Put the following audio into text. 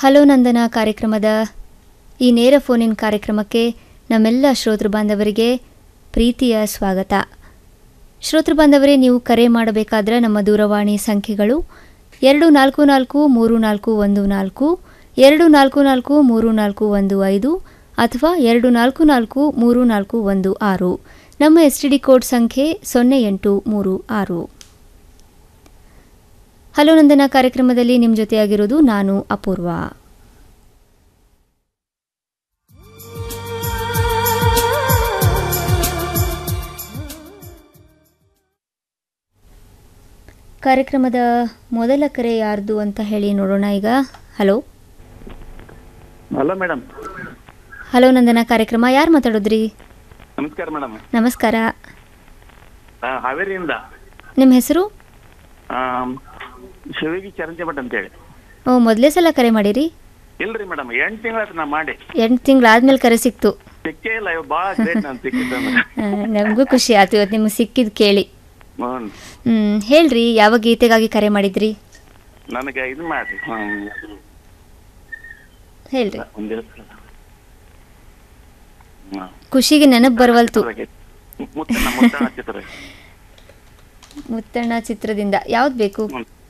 Hello ನಂದನ ಕಾರ್ಯಕ್ರಮದ ಈ ನೇರ ಫೋನಿನ್ ಕಾರ್ಯಕ್ರಮಕ್ಕೆ ನಮ್ಮೆಲ್ಲ ಶ್ರೋತೃ ಬಾಂಧವರಿಗೆ ಪ್ರೀತಿಯ ಸ್ವಾಗತ ಶ್ರೋತೃ ಬಾಂಧವರೇ ನೀವು ಕರೆ ಮಾಡಬೇಕಾದ್ರೆ ನಮ್ಮ ದೂರವಾಣಿ ಸಂಖ್ಯೆಗಳು ಎರಡು ನಾಲ್ಕು ನಾಲ್ಕು ಮೂರು ನಾಲ್ಕು ಒಂದು ನಾಲ್ಕು ಎರಡು ನಾಲ್ಕು ನಾಲ್ಕು ಮೂರು ನಾಲ್ಕು ಒಂದು ಐದು ಅಥವಾ ಎರಡು ನಾಲ್ಕು ನಾಲ್ಕು ಮೂರು ನಾಲ್ಕು ಒಂದು ಆರು ನಮ್ಮ ಎಸ್ ಟಿ ಡಿ ಕೋಡ್ ಸಂಖ್ಯೆ ಸೊನ್ನೆ ಎಂಟು ಮೂರು ಆರು ಹಲೋ ನಂದನ ಕಾರ್ಯಕ್ರಮದಲ್ಲಿ ನಿಮ್ಮ ಜೊತೆಯಾಗಿರೋದು ನಾನು ಅಪೂರ್ವ ಕಾರ್ಯಕ್ರಮದ ಮೊದಲ ಕರೆ ಯಾರ್ದು ಅಂತ ಹೇಳಿ ನೋಡೋಣ ಈಗ hello hello madam hello Nandana ಕಾರ್ಯಕ್ರಮ ಯಾರು ಮಾತಾಡೋದ್ರಿ ನಮಸ್ಕಾರ ಮೇಡಮ್ ನಮಸ್ಕಾರ ಹಾವೇರಿಯಿಂದ ನಿಮ್ಮ ಹೆಸರು ಆಮ್, ಶಿವಗಿ ಚರಂತಿ ಭಟ್ ಅಂತೇಳಿ ಓ ಮೊದಲೇ ಸಲ ಕರೆ ಮಾಡಿರಿ ಇಲ್ರಿ ಮೇಡಮ್ ಎಂಟು ತಿಂಗಳಾಯ್ತು ನಾ ಮಾಡಿ ಎಂಟು ತಿಂಗಳಾದ್ಮೇಲೆ ಕರೆ ಸಿಕ್ತು ಸಿಕ್ಕೇ ಇಲ್ಲ ಇವ್ ಭಾಳ ಗ್ರೇಟ್ ನಾನು ಸಿಕ್ಕಿದ್ದ ನಮಗೂ ಖುಷಿ ಆಯ್ತು ಇವತ್ತು ನಿಮ್ಗೆ ಸಿಕ್ಕಿದ್ ಕೇಳಿ ಹ್ಞೂ ಹ್ಮ್ ಹೇಳ್ರಿ ಯಾವ ಗೀತೆಗಾಗಿ ಕರೆ ಮಾಡಿದ್ರಿ ನನಗೆ ಇದು ಮಾಡ್ರಿ ಹ್ಮ್. ಹೇಳ್ರಿ ಒಂದೇ ಹ್ಮ್. ಖುಷಿಗೆ ನೆನಪು ಬರವಲ್ತು ಮುತ್ತಣ್ಣ ಮುತ್ತಣ್ಣ ಚಿತ್ರ ಮುತ್ತಣ್ಣ ಚಿತ್ರದಿಂದ ಯಾವ್ದು ಬೇಕು ಹ್ಮ್.